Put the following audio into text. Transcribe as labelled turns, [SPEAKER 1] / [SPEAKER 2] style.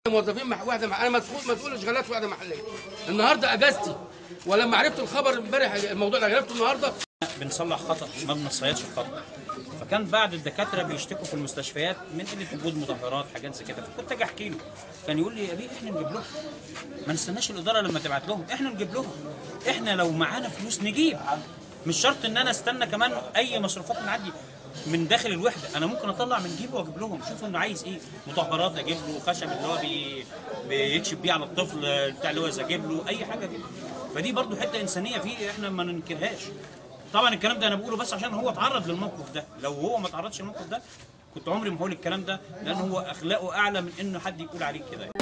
[SPEAKER 1] موظفين مع واحده مع انا مسؤول مسؤول اشغالات في واحده محليه النهارده اجازتي ولما عرفت الخبر امبارح الموضوع اللي عرفته النهارده
[SPEAKER 2] بنصلح خطا ما بنصيدش الخطا فكان بعض الدكاتره بيشتكوا في المستشفيات من قله وجود مطهرات حاجات زي كده فكنت اجي احكي له كان يقول لي يا بيه احنا نجيب لهم ما نستناش الاداره لما تبعت لهم احنا نجيب لهم احنا لو معانا فلوس نجيب مش شرط ان انا استنى كمان اي مصروفات من عندي من داخل الوحده انا ممكن اطلع من جيبي واجيب لهم شوف انه عايز ايه مطهرات اجيب له خشب اللي هو بي... بيكشف بيه على الطفل بتاع اللي هو اجيب له اي حاجه اجيب له. فدي برضو حته انسانيه فيه احنا ما ننكرهاش طبعا الكلام ده انا بقوله بس عشان هو اتعرض للموقف ده لو هو ما اتعرضش للموقف ده كنت عمري ما هقول الكلام ده لان هو اخلاقه اعلى من انه حد يقول عليه كده يعني.